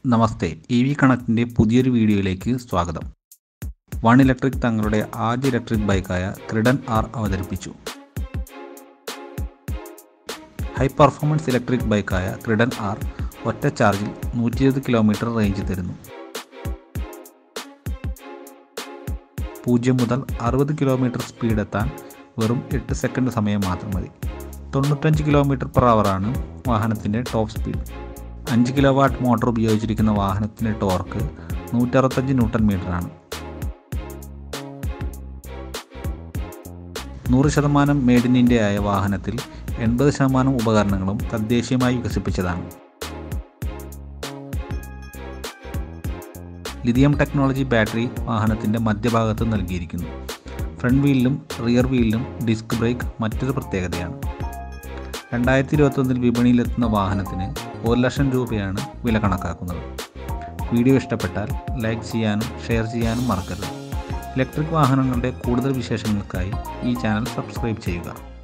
നമസ്തേ E V കണക്റ്റിൻ്റെ പുതിയൊരു വീഡിയോയിലേക്ക് സ്വാഗതം വൺ ഇലക്ട്രിക് തങ്ങളുടെ ആദ്യ ഇലക്ട്രിക് ബൈക്കായ ക്രിഡൻ ആർ അവതരിപ്പിച്ചു ഹൈ പെർഫോമൻസ് ഇലക്ട്രിക് ബൈക്കായ ക്രിഡൻ ആർ ഒറ്റ ചാർജിൽ നൂറ്റി ഇരുപത് കിലോമീറ്റർ റേഞ്ച് തരുന്നു പൂജ്യം മുതൽ അറുപത് കിലോമീറ്റർ സ്പീഡ് എത്താൻ വെറും എട്ട് സെക്കൻഡ് സമയം മാത്രം മതി തൊണ്ണൂറ്റഞ്ച് കിലോമീറ്റർ പെർ ആണ് വാഹനത്തിൻ്റെ ടോപ്പ് സ്പീഡ് അഞ്ച് കിലോ വാട്ട് മോട്ടോർ ഉപയോഗിച്ചിരിക്കുന്ന വാഹനത്തിൻ്റെ ടോർക്ക് നൂറ്ററുപത്തഞ്ച് ന്യൂട്ടൺ മീറ്ററാണ് നൂറ് ശതമാനം മെയ്ഡ് ഇൻ ഇന്ത്യ ആയ വാഹനത്തിൽ എൺപത് ശതമാനം ഉപകരണങ്ങളും തദ്ദേശീയമായി വികസിപ്പിച്ചതാണ് ലിഥിയം ടെക്നോളജി ബാറ്ററി വാഹനത്തിൻ്റെ മധ്യഭാഗത്ത് നൽകിയിരിക്കുന്നു ഫ്രണ്ട് വീലിലും റിയർ വീലിലും ഡിസ്ക് ബ്രേക്ക് മറ്റൊരു പ്രത്യേകതയാണ് രണ്ടായിരത്തി ഇരുപത്തൊന്നിൽ വിപണിയിലെത്തുന്ന വാഹനത്തിന് ഒരു ലക്ഷം രൂപയാണ് വില കണക്കാക്കുന്നത് വീഡിയോ ഇഷ്ടപ്പെട്ടാൽ ലൈക്ക് ചെയ്യാനും ഷെയർ ചെയ്യാനും മറക്കരുത് ഇലക്ട്രിക് വാഹനങ്ങളുടെ കൂടുതൽ വിശേഷങ്ങൾക്കായി ഈ ചാനൽ സബ്സ്ക്രൈബ് ചെയ്യുക